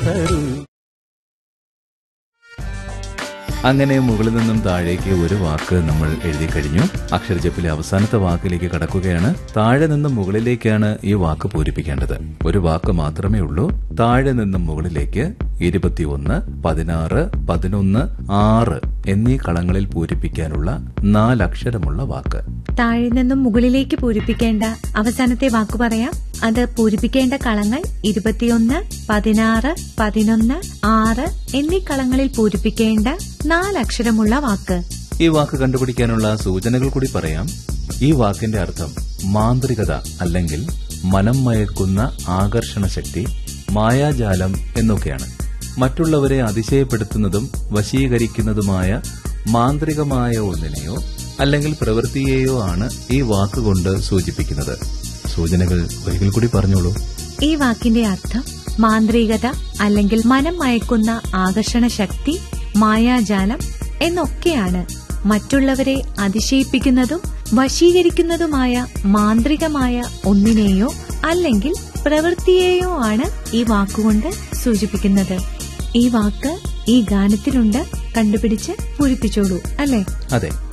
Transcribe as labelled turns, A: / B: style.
A: തരൂ അങ്ങനെ മുകളിൽ നിന്നും താഴേക്ക് ഒരു വാക്ക് നമ്മൾ എഴുതി കഴിഞ്ഞു അക്ഷരജപ്പിലെ അവസാനത്തെ വാക്കിലേക്ക് കടക്കുകയാണ് താഴെ നിന്നും മുകളിലേക്കാണ് ഈ വാക്ക് പൂരിപ്പിക്കേണ്ടത് ഒരു വാക്ക് മാത്രമേ ഉള്ളൂ താഴെ നിന്നും മുകളിലേക്ക് ഇരുപത്തിയൊന്ന് പതിനാറ് പതിനൊന്ന് ആറ് എന്നീ കളങ്ങളിൽ പൂരിപ്പിക്കാനുള്ള നാലക്ഷരമുള്ള വാക്ക്
B: താഴെ നിന്നും മുകളിലേക്ക് പൂരിപ്പിക്കേണ്ട അവസാനത്തെ വാക്കു പറയാം അത് പൂരിപ്പിക്കേണ്ട കളങ്ങൾ ഇരുപത്തിയൊന്ന് പതിനാറ് പതിനൊന്ന് ആറ് എന്നീ കളങ്ങളിൽ പൂരിപ്പിക്കേണ്ട നാലക്ഷരമുള്ള വാക്ക്
A: ഈ വാക്ക് കണ്ടുപിടിക്കാനുള്ള സൂചനകൾ കൂടി പറയാം ഈ വാക്കിന്റെ അർത്ഥം മാന്ത്രികത അല്ലെങ്കിൽ മനം മയക്കുന്ന ആകർഷണ ശക്തി മായാജാലം എന്നൊക്കെയാണ് മറ്റുള്ളവരെ അതിശയപ്പെടുത്തുന്നതും വശീകരിക്കുന്നതുമായ മാന്ത്രികമായ ഒന്നിനെയോ അല്ലെങ്കിൽ പ്രവൃത്തിയെയോ ആണ് ഈ വാക്കുകൊണ്ട് സൂചിപ്പിക്കുന്നത് സൂചനകൾ ഒരിക്കൽ കൂടി പറഞ്ഞോളൂ
B: ഈ വാക്കിന്റെ അർത്ഥം മാന്ത്രികത അല്ലെങ്കിൽ മനം മയക്കുന്ന ആകർഷണ ശക്തി മായാജാലം എന്നൊക്കെയാണ് മറ്റുള്ളവരെ അതിശയിപ്പിക്കുന്നതും വശീകരിക്കുന്നതുമായ മാന്ത്രികമായ ഒന്നിനെയോ അല്ലെങ്കിൽ പ്രവൃത്തിയെയോ ആണ് ഈ വാക്കുകൊണ്ട് സൂചിപ്പിക്കുന്നത് ഈ വാക്ക് ഈ ഗാനത്തിലുണ്ട് കണ്ടുപിടിച്ച് പൂരിപ്പിച്ചോളൂ അല്ലേ
A: അതെ